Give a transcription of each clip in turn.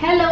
hello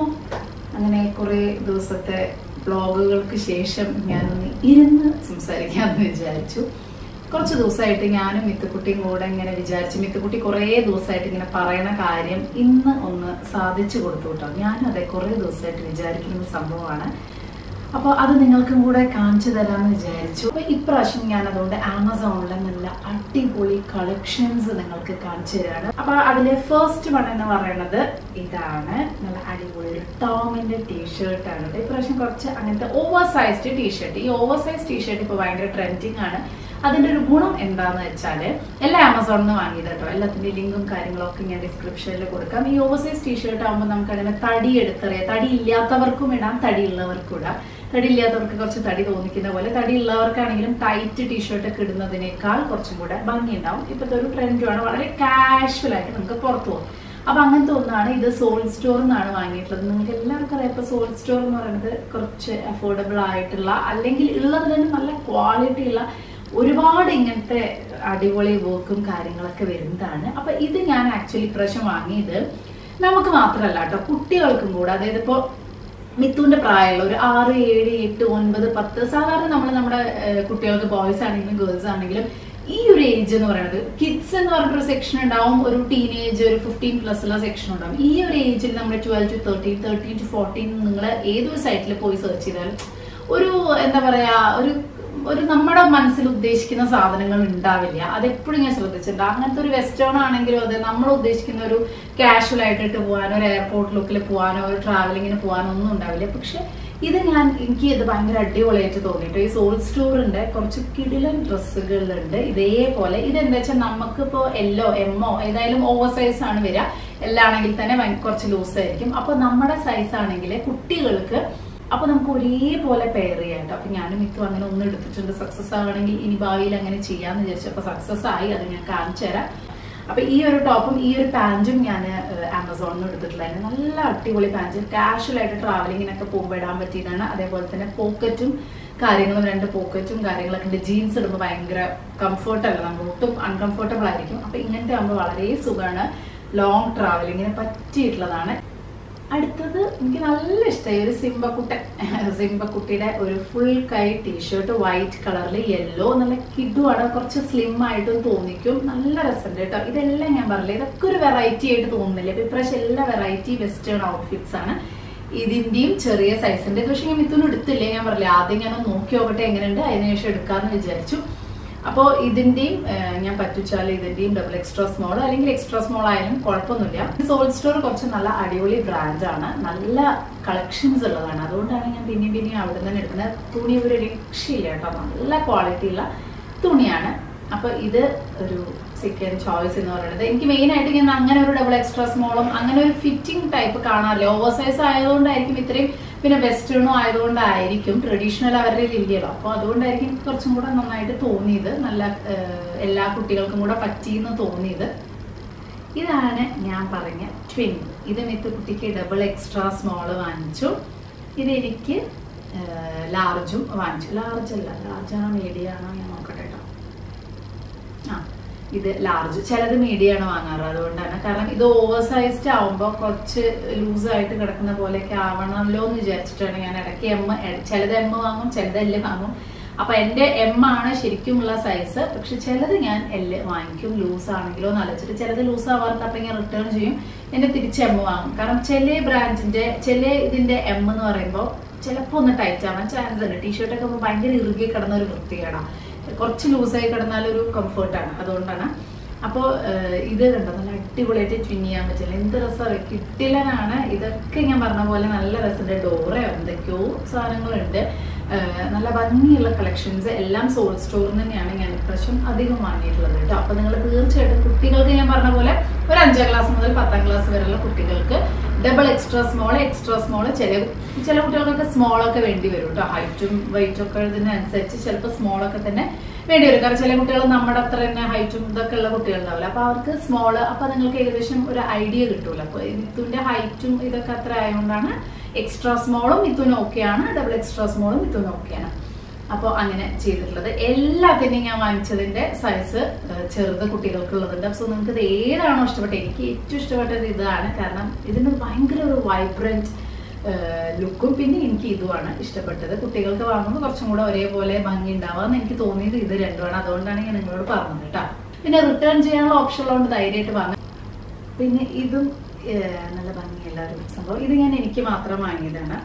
അങ്ങനെ കുറെ ദിവസത്തെ വ്ളോഗുകൾക്ക് ശേഷം ഞാനൊന്ന് ഇരുന്ന് സംസാരിക്കാമെന്ന് വിചാരിച്ചു കുറച്ച് ദിവസമായിട്ട് ഞാനും മിത്തുക്കുട്ടിയും കൂടെ ഇങ്ങനെ വിചാരിച്ചു മിത്തുക്കുട്ടി കുറേ ദിവസമായിട്ട് ഇങ്ങനെ പറയണ കാര്യം ഇന്ന് ഒന്ന് സാധിച്ചു കൊടുത്തു കേട്ടോ ഞാനും അതെ കുറേ ദിവസമായിട്ട് വിചാരിക്കുന്ന ഒരു സംഭവമാണ് അപ്പോൾ അത് നിങ്ങൾക്കും കൂടെ കാണിച്ചു തരാമെന്ന് വിചാരിച്ചു അപ്പോൾ ഇപ്രാവശ്യം ഞാൻ അതുകൊണ്ട് ആമസോണിലെ നല്ല അടിപൊളി കളക്ഷൻസ് നിങ്ങൾക്ക് കാണിച്ചു തരാണ് അപ്പോൾ അതിലെ ഫസ്റ്റ് വൺ എന്ന് പറയുന്നത് ഇതാണ് നല്ല അടിപൊളി ഒരു ടോമിന്റെ ടീഷർട്ട് ആണ് ഇത് ഇപ്രാവശ്യം കുറച്ച് അങ്ങനത്തെ ഓവർ സൈസ്ഡ് ടീഷർട്ട് ഈ ഓവർ സൈസ് ടീഷർട്ട് ഇപ്പോൾ ഭയങ്കര ട്രെൻഡിങ് ആണ് അതിന്റെ ഒരു ഗുണം എന്താന്ന് വെച്ചാല് എല്ലാ ആമസോണിൽ നിന്ന് വാങ്ങിയത് കേട്ടോ എല്ലാത്തിന്റെ ലിങ്കും കാര്യങ്ങളും ഒക്കെ ഞാൻ ഡിസ്ക്രിപ്ഷനിൽ കൊടുക്കാം ഈ ഓവർസൈസ് ടീഷർട്ട് ആകുമ്പോൾ നമുക്ക് അങ്ങനെ തടി എടുത്തറിയാം തടി ഇല്ലാത്തവർക്കും ഇടാം തടി ഉള്ളവർക്കും ഇടാം തടി ഇല്ലാത്തവർക്ക് കുറച്ച് തടി തോന്നിക്കുന്ന പോലെ തടി ഉള്ളവർക്കാണെങ്കിലും ടൈറ്റ് ടീഷർട്ട് ഒക്കെ ഇടുന്നതിനേക്കാൾ കുറച്ചും കൂടെ ഭംഗി ഉണ്ടാവും ഇപ്പോഴത്തെ ഒരു ട്രെൻഡുമാണ് വളരെ കാഷ്വൽ ആയിട്ട് നമുക്ക് പുറത്തു പോകും അപ്പൊ അങ്ങനത്തെ ഒന്നാണ് ഇത് സോൾ സ്റ്റോർ എന്നാണ് വാങ്ങിയിട്ടുള്ളത് നിങ്ങൾക്ക് എല്ലാവർക്കും അറിയാം ഇപ്പൊ സോൾ സ്റ്റോർ എന്ന് പറയുന്നത് കുറച്ച് അഫോർഡബിൾ ആയിട്ടുള്ള അല്ലെങ്കിൽ ഉള്ളത് തന്നെ നല്ല ക്വാളിറ്റി ഉള്ള ഒരുപാട് ഇങ്ങനത്തെ അടിപൊളി വർക്കും കാര്യങ്ങളൊക്കെ വരുന്നതാണ് അപ്പൊ ഇത് ഞാൻ ആക്ച്വലി ഇപ്രാവശ്യം വാങ്ങിയത് നമുക്ക് മാത്രമല്ല കേട്ടോ കുട്ടികൾക്കും കൂടെ അതായത് ഇപ്പോൾ മിത്തുവിന്റെ പ്രായമുള്ള ഒരു ആറ് ഏഴ് എട്ട് ഒൻപത് പത്ത് സാധാരണ നമ്മൾ നമ്മുടെ ഏഹ്, കുട്ടികൾക്ക് ബോയ്സ് ആണെങ്കിലും ഗേൾസ് ആണെങ്കിലും ഈ ഒരു ഏജ് എന്ന് പറയുന്നത് കിഡ്സ് എന്ന് പറഞ്ഞൊരു സെക്ഷൻ ഉണ്ടാവും ഒരു ടീനേജ് ഒരു ഫിഫ്റ്റീൻ പ്ലസ് ഉള്ള സെക്ഷൻ ഉണ്ടാവും ഈ ഒരു ഏജിൽ നമ്മൾ twelve to thirteen thirteen to fourteen നിങ്ങൾ ഏതൊരു സൈറ്റിൽ പോയി സെർച്ച് ചെയ്താലും ഒരു എന്താ പറയാ ഒരു ഒരു നമ്മുടെ മനസ്സിൽ ഉദ്ദേശിക്കുന്ന സാധനങ്ങൾ ഉണ്ടാവില്ല അതെപ്പോഴും ഞാൻ ശ്രദ്ധിച്ചിട്ടുണ്ട് അങ്ങനത്തെ ഒരു വെസ്റ്റേൺ ആണെങ്കിലും അതെ നമ്മൾ ഉദ്ദേശിക്കുന്ന ഒരു കാഷ്വൽ ആയിട്ടിട്ട് പോകാനോ ഒരു എയർപോർട്ട് ലുക്കിൽ പോകാനോ ഒരു ട്രാവലിങ്ങിന് പോകാനോ ഒന്നും ഉണ്ടാവില്ല പക്ഷെ ഇത് ഞാൻ എനിക്ക് ഇത് ഭയങ്കര അടിപൊളിയായിട്ട് തോന്നിയിട്ട് ഈ സോൾ സ്റ്റോറിന്റെ കുറച്ച് കിടിലൻ ഡ്രസ്സുകളുണ്ട് ഇതേപോലെ ഇതെന്താ വെച്ചാൽ നമുക്കിപ്പോ എല്ലോ എമ്മോ ഏതായാലും ഓവർ സൈസ് ആണ് വരിക എല്ലാണെങ്കിൽ തന്നെ ഭയ- കുറച്ച് ലൂസ് ആയിരിക്കും അപ്പൊ നമ്മുടെ സൈസ് ആണെങ്കിൽ കുട്ടികൾക്ക് അപ്പൊ നമുക്ക് ഒരേപോലെ പെയർ ചെയ്യാം കേട്ടോ അപ്പൊ ഞാനും മിത്തും അങ്ങനെ ഒന്ന് എടുത്തിട്ടുണ്ട് സക്സസ് ആവണമെങ്കിൽ ഇനി ഭാവിയിൽ അങ്ങനെ ചെയ്യാന്ന് വിചാരിച്ചു അപ്പൊ സക്സസ് ആയി അത് ഞാൻ കാണിച്ചു തരാം അപ്പൊ ഈ ഒരു ടോപ്പും ഈ ഒരു പാന്റും ഞാൻ ആമസോണിൽ നിന്ന് എടുത്തിട്ടുള്ളതാണ് നല്ല അടിപൊളി പാന്റ് കാഷ്വൽ ആയിട്ട് ട്രാവലിങ്ങിനൊക്കെ പോകുമ്പോൾ ഇടാൻ പറ്റിയതാണ് അതേപോലെ തന്നെ പോക്കറ്റും കാര്യങ്ങളും രണ്ട് പോക്കറ്റും കാര്യങ്ങളൊക്കെ ഉണ്ട് ജീൻസ് ഇടുമ്പോൾ ഭയങ്കര കംഫർട്ടല്ല നമുക്ക് ഒട്ടും അൺകംഫർട്ടബിൾ ആയിരിക്കും അപ്പൊ ഇങ്ങനത്തെ ആകുമ്പോൾ വളരെ സുഖമാണ് ലോങ് ട്രാവലിങ്ങിന് പറ്റിയിട്ടുള്ളതാണ് അടുത്തത് എനിക്ക് നല്ല ഇഷ്ടമായി ഒരു സിംബക്കുട്ടൻ സിംബക്കുട്ടിയുടെ ഒരു ഫുൾ കൈ ടീഷർട്ട് വൈറ്റ് കളറിൽ യെല്ലോ നല്ല കിഡുമാണ് കുറച്ച് സ്ലിം ആയിട്ടും തോന്നിക്കും നല്ല രസമുണ്ട് കേട്ടോ ഇതെല്ലാം ഞാൻ പറഞ്ഞില്ല ഇതൊക്കെ ഒരു വെറൈറ്റി ആയിട്ട് തോന്നുന്നില്ല ഇപ്പൊ ഇപ്രാവശ്യം എല്ലാ വെറൈറ്റി വെസ്റ്റേൺ ഔട്ട്ഫിറ്റ്സ് ആണ് ഇതിന്റെയും ചെറിയ സൈസിന്റെ പക്ഷെ ഞാൻ മിഥുനും എടുത്തില്ലേ ഞാൻ പറഞ്ഞില്ല ആദ്യം ഞാൻ ഒന്ന് നോക്കി നോക്കട്ടെ എങ്ങനെയുണ്ട് അതിനുശേഷം എടുക്കാന്ന് വിചാരിച്ചു അപ്പോൾ ഇതിന്റെയും ഏഹ്, ഞാൻ പറ്റുച്ചാൽ ഇതിന്റെയും ഡബിൾ എക്സ്ട്രാ സ്മോൾ അല്ലെങ്കിൽ എക്സ്ട്രാ സ്മോൾ ആയാലും കുഴപ്പമൊന്നുമില്ല സോൾ സ്റ്റോർ കുറച്ച് നല്ല അടിപൊളി ബ്രാൻഡാണ് നല്ല കളക്ഷൻസ് ഉള്ളതാണ് അതുകൊണ്ടാണ് ഞാൻ പിന്നെയും പിന്നെയും അവിടെ നിന്ന് എടുക്കുന്നത് തുണി ഒരു രക്ഷയില്ല കേട്ടോ നല്ല ക്വാളിറ്റി ഉള്ള തുണിയാണ് അപ്പൊ ഇത് ഒരു സെക്കൻഡ് ചോയ്സ് എന്ന് പറയുന്നത് എനിക്ക് മെയിൻ ആയിട്ട് ഞാൻ അങ്ങനെ ഒരു ഡബിൾ എക്സ്ട്രാ സ്മോളും അങ്ങനെ ഒരു ഫിറ്റിംഗ് ടൈപ്പ് കാണാറില്ല ഓവർ സൈസ് ആയതുകൊണ്ടായിരിക്കും ഇത്രയും പിന്നെ വെസ്റ്റേണും ആയതുകൊണ്ടായിരിക്കും ട്രഡീഷണൽ അവരുടെ ഇല്ലല്ലോ അപ്പോൾ അതുകൊണ്ടായിരിക്കും എനിക്ക് കുറച്ചും കൂടെ നന്നായിട്ട് തോന്നിയത് നല്ല ഏഹ്, എല്ലാ കുട്ടികൾക്കും കൂടെ പറ്റിയെന്ന് തോന്നിയത് ഇതാണ് ഞാൻ പറഞ്ഞ ട്വിൻ ഇത് മിത്ത് കുട്ടിക്ക് ഡബിൾ എക്സ്ട്രാ സ്മോൾ വാങ്ങിച്ചു ഇത് എനിക്ക് ലാർജും വാങ്ങിച്ചു ലാർജ് അല്ല ലാർജാണോ മീഡിയം ആണോ ഞാൻ നോക്കട്ടെ കേട്ടോ ആ ഇത് ലാർജ് ചിലത് മീഡിയം ആണ് വാങ്ങാറ് അതുകൊണ്ടാണ് കാരണം ഇത് ഓവർ സൈസ്ഡ് ആവുമ്പോൾ കുറച്ച് ലൂസ് ആയിട്ട് കിടക്കുന്ന പോലെയൊക്കെ ആവണമല്ലോ എന്ന് വിചാരിച്ചിട്ടാണ് ഞാൻ ഇടയ്ക്ക് എം ചിലത് എം വാങ്ങും ചിലത് എല്ല് വാങ്ങും അപ്പൊ എന്റെ എം ആണ് ശരിക്കുമുള്ള സൈസ് പക്ഷെ ചിലത് ഞാൻ എല്ല് വാങ്ങിക്കും ലൂസ് ആണെങ്കിലോ എന്ന് ആലോചിച്ചിട്ട് ചിലത് ലൂസ് ആവാറുണ്ട് അപ്പൊ ഞാൻ റിട്ടേൺ ചെയ്യും എന്റെ തിരിച്ച് എം വാങ്ങും കാരണം ചില ബ്രാൻഡിന്റെ ചില ഇതിന്റെ എം എന്ന് പറയുമ്പോൾ ചിലപ്പോൾ ഒന്ന് ടൈറ്റ് ആവാൻ ചാൻസ് ഉണ്ട് ടീഷർട്ടൊക്കെ ആകുമ്പോൾ ഭയങ്കര ഇറുകി കിടന്ന ഒരു വൃത്തികേടാണ് കുറച്ച് ലൂസായി കിടന്നാൽ ഒരു കംഫർട്ടാണ് അതുകൊണ്ടാണ് അപ്പോൾ ഇത് കണ്ടോ നല്ല അടിപൊളിയായിട്ട് ട്വിൻ ചെയ്യാൻ പറ്റില്ല എന്ത് രസമാണ് കിട്ടിലനാണ് ഇതൊക്കെ ഞാൻ പറഞ്ഞ പോലെ നല്ല രസമുണ്ട് ഡോറയോ എന്തൊക്കെയോ സാധനങ്ങളുണ്ട് ഏഹ് നല്ല ഭംഗിയുള്ള കളക്ഷൻസ് എല്ലാം സോൾ സ്റ്റോറിൽ തന്നെയാണ് ഞാൻ ഇപ്രാവശ്യം അധികം വാങ്ങിയിട്ടുള്ളത് കേട്ടോ അപ്പൊ നിങ്ങൾ തീർച്ചയായിട്ടും കുട്ടികൾക്ക് ഞാൻ പറഞ്ഞ പോലെ ഒരു അഞ്ചാം ക്ലാസ് മുതൽ പത്താം ക്ലാസ് വരെയുള്ള കുട്ടികൾക്ക് double extra small extra small ചില ചില കുട്ടികൾക്കൊക്കെ സ്മോൾ ഒക്കെ വേണ്ടി വരും കേട്ടോ ഹൈറ്റും വെയിറ്റും ഒക്കെ ഇതിനനുസരിച്ച് ചിലപ്പോൾ സ്മോൾ ഒക്കെ തന്നെ വേണ്ടി വരും കാരണം ചില കുട്ടികൾ നമ്മുടെ അത്ര തന്നെ ഹൈറ്റും ഇതൊക്കെ ഉള്ള കുട്ടികളുണ്ടാവില്ല അപ്പൊ അവർക്ക് സ്മോൾ അപ്പൊ നിങ്ങൾക്ക് ഏകദേശം ഒരു ഐഡിയ കിട്ടൂല അപ്പൊ മിത്തുവിന്റെ ഹൈറ്റും ഇതൊക്കെ അത്ര ആയതുകൊണ്ടാണ് എക്സ്ട്രാ സ്മോളും മിത്തുവിന് ഓക്കെയാണ് ഡബിൾ എക്സ്ട്രാ സ്മോളും മിത്തുവിന് ഓക്കെയാണ് അപ്പോൾ അങ്ങനെ ചെയ്തിട്ടുള്ളത് എല്ലാത്തിന്റെയും ഞാൻ വാങ്ങിച്ചതിന്റെ സൈസ് ചെറുത് കുട്ടികൾക്കുള്ളതുണ്ട് സോ നിങ്ങൾക്ക് ഇത് ഏതാണോ ഇഷ്ടപ്പെട്ടത് എനിക്ക് ഏറ്റവും ഇഷ്ടപ്പെട്ടത് ഇതാണ് കാരണം ഇതിന് ഭയങ്കര ഒരു വൈബ്രന്റ് ലുക്കും പിന്നെ എനിക്ക് ഇതുമാണ് ഇഷ്ടപ്പെട്ടത് കുട്ടികൾക്ക് വാങ്ങുമ്പോൾ കുറച്ചും കൂടെ ഒരേപോലെ ഭംഗി ഉണ്ടാവാന്ന് എനിക്ക് തോന്നിയത് ഇത് രണ്ടുമാണ് അതുകൊണ്ടാണ് ഞാൻ നിങ്ങളോട് പറഞ്ഞത് കേട്ടോ പിന്നെ റിട്ടേൺ ചെയ്യാനുള്ള ഓപ്ഷൻ ഉള്ളതുകൊണ്ട് ധൈര്യമായിട്ട് വാങ്ങാം പിന്നെ ഇതും ഏഹ്, നല്ല ഭംഗിയുള്ള ഒരു സംഭവം ഇത് ഞാൻ എനിക്ക് മാത്രം വാങ്ങിയതാണ്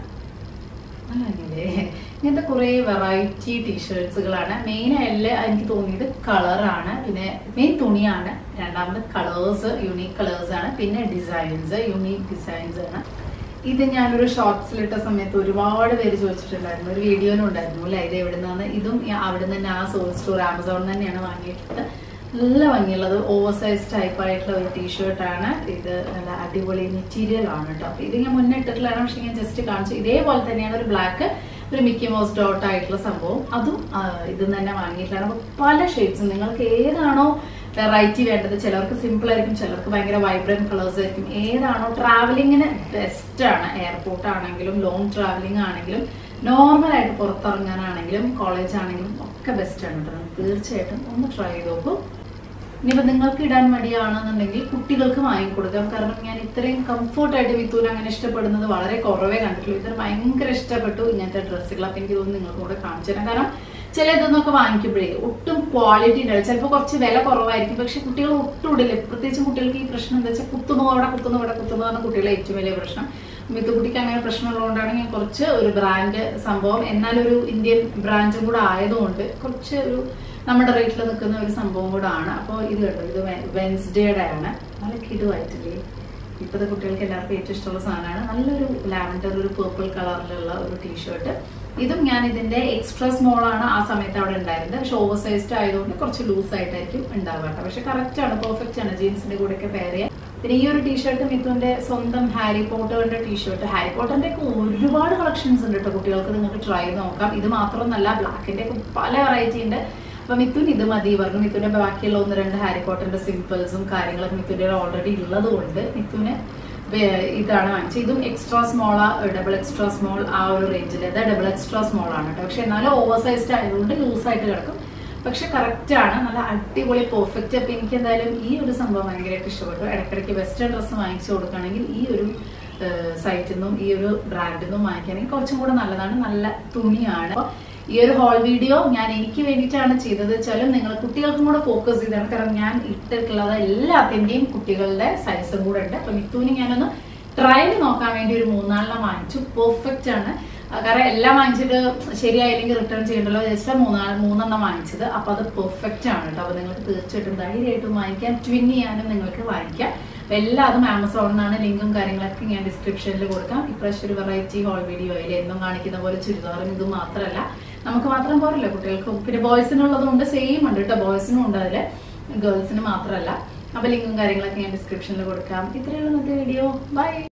നല്ല ഭംഗിയില്ലേ ഇങ്ങനത്തെ കുറെ വെറൈറ്റി ടീഷർട്സുകളാണ് മെയിൻ ആയിട്ട് എനിക്ക് തോന്നിയത് കളറാണ് പിന്നെ മെയിൻ തുണിയാണ് രണ്ടാമത് കളേഴ്സ് യുണീക് കളേഴ്സ് ആണ് പിന്നെ ഡിസൈൻസ് യുണീക് ഡിസൈൻസ് ആണ് ഇത് ഞാനൊരു ഷോർട്സിലിട്ട സമയത്ത് ഒരുപാട് പേര് ചോദിച്ചിട്ടുണ്ടായിരുന്നു ഒരു വീഡിയോയിലും ഉണ്ടായിരുന്നു അല്ലെ ഇത് എവിടെ നിന്നാണ് ഇതും ഞാൻ അവിടെ നിന്ന് തന്നെ ആ സോൾ സ്റ്റോർ ആമസോണിൽ തന്നെയാണ് വാങ്ങിയിട്ടുള്ളത് നല്ല ഭംഗിയുള്ളത് ഓവർ സൈസ് ടൈപ്പ് ആയിട്ടുള്ള ഒരു ടീഷർട്ടാണ് ഇത് നല്ല അടിപൊളി മെറ്റീരിയൽ ആണ് കേട്ടോ അപ്പൊ ഇത് ഞാൻ മുന്നേ ഇട്ടിട്ടുള്ളതാണ് പക്ഷെ ഞാൻ ജസ്റ്റ് കാണിച്ചു ഇതേപോലെ തന്നെയാണ് ഒരു ബ്ലാക്ക് ഒരു മിക്കി മൗസ് ഡോട്ട് ആയിട്ടുള്ള സംഭവം അതും ആ, ഇത് തന്നെ വാങ്ങിയിട്ടാണ് അപ്പൊ പല ഷെയ്ഡ്സും നിങ്ങൾക്ക് ഏതാണോ വെറൈറ്റി വേണ്ടത് ചിലർക്ക് സിമ്പിൾ ആയിരിക്കും ചിലർക്ക് ഭയങ്കര വൈബ്രന്റ് കളേഴ്സ് ആയിരിക്കും ഏതാണോ ട്രാവലിങ്ങിന് ബെസ്റ്റ് ആണ് എയർപോർട്ട് ആണെങ്കിലും ലോങ് ട്രാവലിംഗ് ആണെങ്കിലും നോർമൽ ആയിട്ട് പുറത്തിറങ്ങാനാണെങ്കിലും കോളേജ് ആണെങ്കിലും ഒക്കെ ബെസ്റ്റ് ആണ് കേട്ടോ തീർച്ചയായിട്ടും ഒന്ന് ട്രൈ ചെയ്ത് നോക്കൂ ഇനിയിപ്പോ നിങ്ങൾക്ക് ഇടാൻ മടിയാണെന്നുണ്ടെങ്കിൽ കുട്ടികൾക്ക് വാങ്ങിക്കൊടുക്കാം കാരണം ഞാൻ ഇത്രയും കംഫർട്ടായിട്ട് മിത്തൂര് അങ്ങനെ ഇഷ്ടപ്പെടുന്നത് വളരെ കുറവേ കണ്ടിട്ടുള്ളൂ ഇതിന് ഭയങ്കര ഇഷ്ടപ്പെട്ടു ഇങ്ങനത്തെ ഡ്രസ്സുകൾ അപ്പൊ എനിക്ക് തോന്നുന്നു നിങ്ങൾക്ക് കൂടെ കാണിച്ചു തരാം കാരണം ചില ഇതൊന്നൊക്കെ വാങ്ങിക്കുമ്പോഴേ ഒട്ടും ക്വാളിറ്റി ഉണ്ടാവില്ല ചിലപ്പോൾ കുറച്ച് വില കുറവായിരിക്കും പക്ഷെ കുട്ടികൾ ഒട്ടും ഇടില്ല പ്രത്യേകിച്ച് കുട്ടികൾക്ക് ഈ പ്രശ്നം എന്താ വെച്ചാൽ കുത്തുന്നു അവിടെ കുത്തുന്നു ഇവിടെ കുത്തുന്നു പറഞ്ഞ കുട്ടികളെ ഏറ്റവും വലിയ പ്രശ്നം മിത്തുകുട്ടിക്ക് അങ്ങനെ പ്രശ്നമുള്ളതുകൊണ്ടാണ് ഞാൻ കുറച്ച് ഒരു ബ്രാൻഡ് സംഭവം എന്നാലൊരു ഇന്ത്യൻ ബ്രാൻഡും കൂടെ ആയതുകൊണ്ട് കുറച്ച് ഒരു നമ്മുടെ റേറ്റിൽ നിൽക്കുന്ന ഒരു സംഭവം കൂടെ ആണ് അപ്പോൾ ഇത് കേട്ടോ ഇത് വെൻസ്ഡേയുടെ ആണ് നല്ല കിടുവായിട്ടില്ലേ ഇപ്പോഴത്തെ കുട്ടികൾക്ക് എല്ലാവർക്കും ഏറ്റവും ഇഷ്ടമുള്ള സാധനമാണ് നല്ലൊരു ലാവൻഡർ ഒരു പേർപ്പിൾ കളറിലുള്ള ഒരു ടീഷർട്ട് ഇതും ഞാൻ ഇതിന്റെ എക്സ്ട്രാ സ്മോൾ ആണ് ആ സമയത്ത് അവിടെ ഉണ്ടായിരുന്നത് പക്ഷെ ഓവർ സൈസ്ഡ് ആയതുകൊണ്ട് കുറച്ച് ലൂസ് ആയിട്ടായിരിക്കും ഉണ്ടാവുക കേട്ടോ പക്ഷെ കറക്റ്റ് ആണ് പെർഫെക്റ്റ് ആണ് ജീൻസിന്റെ കൂടെ ഒക്കെ പെയർ ചെയ്യാൻ പിന്നെ ഈ ഒരു ടീഷർട്ട് മിഥുന്റെ സ്വന്തം ഹാരി പോട്ടറിന്റെ ടീഷർട്ട് ഹാരി പോട്ടറിന്റെ ഒക്കെ ഒരുപാട് കളക്ഷൻസ് ഉണ്ട് കേട്ടോ കുട്ടികൾക്ക് നിങ്ങൾക്ക് ട്രൈ ചെയ്ത് നോക്കാം ഇത് മാത്രമൊന്നല്ല ബ്ലാക്കിന്റെ ഒക്കെ പല വെറൈറ്റി ഉണ്ട് അപ്പൊ മിഥുൻ ഇത് മതി പറഞ്ഞു മിഥുന്റെ ബാക്കിയുള്ള ഒന്ന് രണ്ട് ഹാരി പോട്ടറിന്റെ സിമ്പിൾസും കാര്യങ്ങളൊക്കെ മിഥുന്റെ ഓൾറെഡി ഉള്ളത് കൊണ്ട് മിഥുന് വേ- ഇതാണ് വാങ്ങിച്ചത് ഇതും extra small double extra small ആ ഒരു റേഞ്ചിൽ അത് ഡബിൾ എക്സ്ട്രാ സ്മോൾ ആണ് കേട്ടോ പക്ഷെ എന്നാലും ഓവർ സൈസ്ഡ് ആയതുകൊണ്ട് ലൂസ് ആയിട്ട് കിടക്കും പക്ഷെ കറക്റ്റ് ആണ് നല്ല അടിപൊളി പെർഫെക്റ്റ് അപ്പൊ എനിക്ക് എന്തായാലും ഈ ഒരു സംഭവം ഭയങ്കരമായിട്ട് ഇഷ്ടപ്പെട്ടു ഇടയ്ക്കിടയ്ക്ക് വെസ്റ്റേൺ ഡ്രസ്സ് വാങ്ങിച്ചു കൊടുക്കുകയാണെങ്കിൽ ഈ ഒരു സൈറ്റിൽ നിന്നും ഈ ഒരു ബ്രാൻഡിൽ നിന്നും വാങ്ങിക്കുകയാണെങ്കിൽ കുറച്ചും കൂടെ നല്ലതാണ് നല്ല തുണിയാണ് അപ്പൊ ഈ ഒരു ഹോൾ വീഡിയോ ഞാൻ എനിക്ക് വേണ്ടിയിട്ടാണ് ചെയ്തത് വെച്ചാലും നിങ്ങൾ കുട്ടികൾക്കും കൂടെ ഫോക്കസ് ചെയ്താണ് കാരണം ഞാൻ ഇട്ടിട്ടുള്ളത് എല്ലാത്തിന്റെയും കുട്ടികളുടെ സൈസും കൂടെ ഉണ്ട് അപ്പൊ മിത്തൂന് ഞാനൊന്ന് ട്രയൽ നോക്കാൻ വേണ്ടി ഒരു മൂന്നാലെണ്ണം വാങ്ങിച്ചു പെർഫെക്റ്റ് ആണ് ആ, കാരണം എല്ലാം വാങ്ങിച്ചിട്ട് ശരിയായില്ലെങ്കിൽ റിട്ടേൺ ചെയ്യണ്ടല്ലോ ജസ്റ്റ് മൂന്നാല് മൂന്നെണ്ണം വാങ്ങിച്ചത് അപ്പൊ അത് പെർഫെക്റ്റ് ആണ് കേട്ടോ അപ്പൊ നിങ്ങൾക്ക് തീർച്ചയായിട്ടും ധൈര്യമായിട്ടും വാങ്ങിക്കാം ട്വിൻ ചെയ്യാനും നിങ്ങൾക്ക് വാങ്ങിക്കാം അപ്പൊ എല്ലാതും ആമസോണിൽ നിന്നാണ് ലിങ്കും കാര്യങ്ങളൊക്കെ ഞാൻ ഡിസ്ക്രിപ്ഷനിൽ കൊടുക്കാം ഇപ്രാവശ്യം ഒരു വെറൈറ്റി ഹോൾ വീഡിയോ അതിൽ എന്നും കാണിക്കുന്ന പോലെ ചുരിദാറും ഇതും മാത്രമല്ല നമുക്ക് മാത്രം പോരല്ലോ കുട്ടികൾക്കും പിന്നെ ബോയ്സിനുള്ളതും ഉണ്ട് സെയിം ഉണ്ട് കേട്ടോ ബോയ്സിനും ഉണ്ട് അതില് ഗേൾസിന് മാത്രമല്ല അപ്പൊ ലിങ്കും കാര്യങ്ങളൊക്കെ ഞാൻ ഡിസ്ക്രിപ്ഷനിൽ കൊടുക്കാം ഇത്രയുള്ള ഇന്നത്തെ വീഡിയോ ബൈ